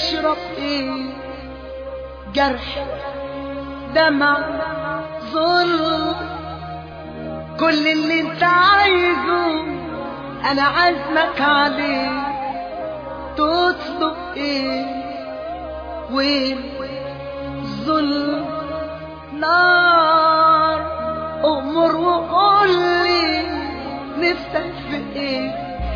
تشرب ايه جرح دمع ظلم كل اللي انت عايزه انا عازمك عليه تطلب ايه والظلم نار امر وقول لي نفسك في ايه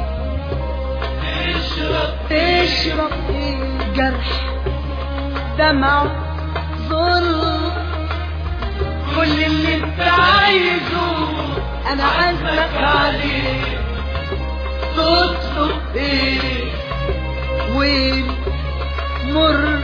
اشرب تشرب ايه جرح دمع ظلم كل اللي انت عايزه انا عازمك عليه تطلب ايه ومر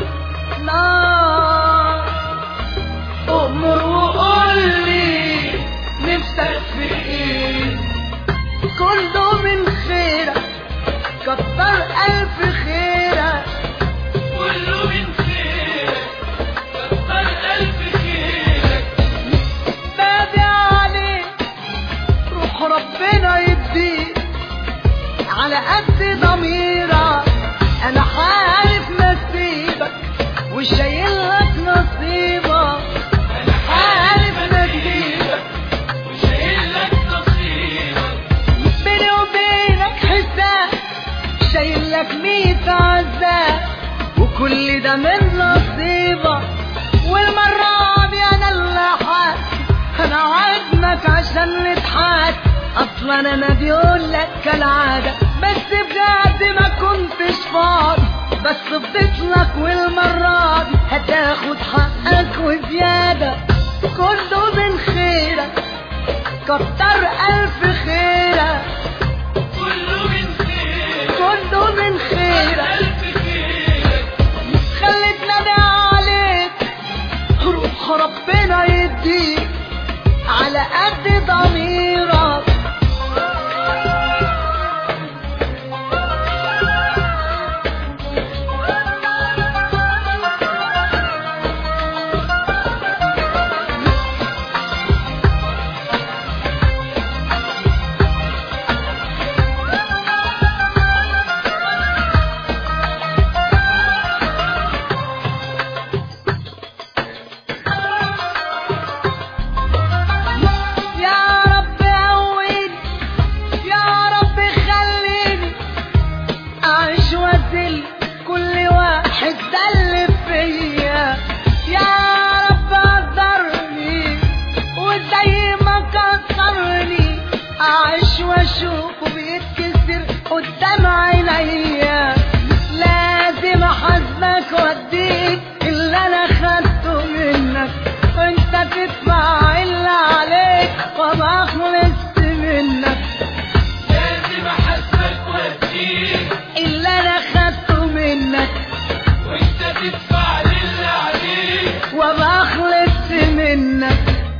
نار امر وقول لي نفسك في ايه كله من خيرك كتر الف خيرك كله من خيرك كتر ألف خيرك بادي عليك روح ربنا يديك على قد ضميرك انا عارف نصيبك وشايل لك نصيبك أنا عارف نصيبك وشايل لك نصيبك بيني وبينك حساب شايل لك ميت عذاب وكل ده من نصيبك والمرة دي انا اللي حاسس انا عازمك عشان نضحك اصلا انا بيقول لك كالعادة بس بجد ما كنتش فاضي بس فضيت لك والمرة دي هتاخد حقك وزيادة كله من خيرك كتر الف خيرك كله من خيرك كله من خيرك ألف خيرك خلتنا ده عليك روح ربنا يديك على قد ضميرك يا رب قويني يا رب خليني اعيش وازل كل واحد دل فيا يا رب قدرني وزي ما كسرني اعيش واشوفه بيتكسر قدام عينيا لازم احاسبك واديك اللي انا خدته منك وانت تدفع اللي عليك وما خلصت منك لازم أحاسبك وأديك اللي انا خدته منك وأنت تدفع للي عليك وما خلصت منك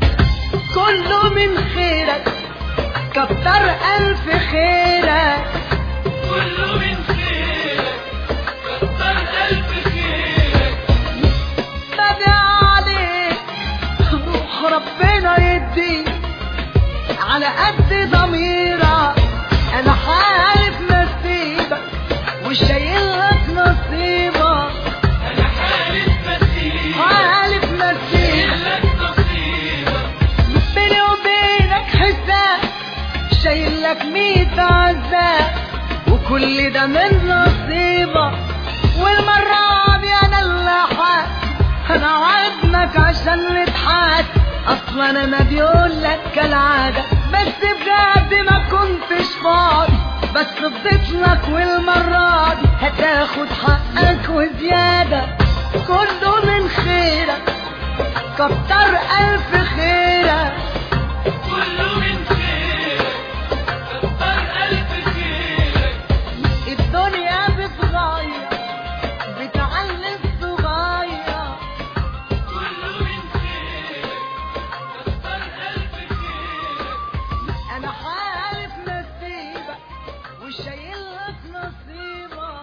كله من خيرك كتر الف خيرك كله من خيرك كتر ألف خيرك بدي عليك روح ربنا يديك على قد ضميرك انا عارف نصيبك وشايل لك نصيبك أنا حالف نسيبك عارف نصيبك شايل لك نصيبك بيني وبينك حساب شايل لك ميت عذاب وكل ده من نصيبك والمرة دي انا اللي حاسس انا عازمك عشان نضحك اصلا انا بيقول لك كالعادة بس بجد ما كنتش فاضي بس فضيت لك والمرة دي هتاخد حقك وزيادة كله من خيرك كتر الف خيرك كله من خيرك كتر ألف خيرك الدنيا بتغير بتعلم صغير كله من خيرك كتر ألف خيرك انا عارف نصيبك وشايل لك نصيبك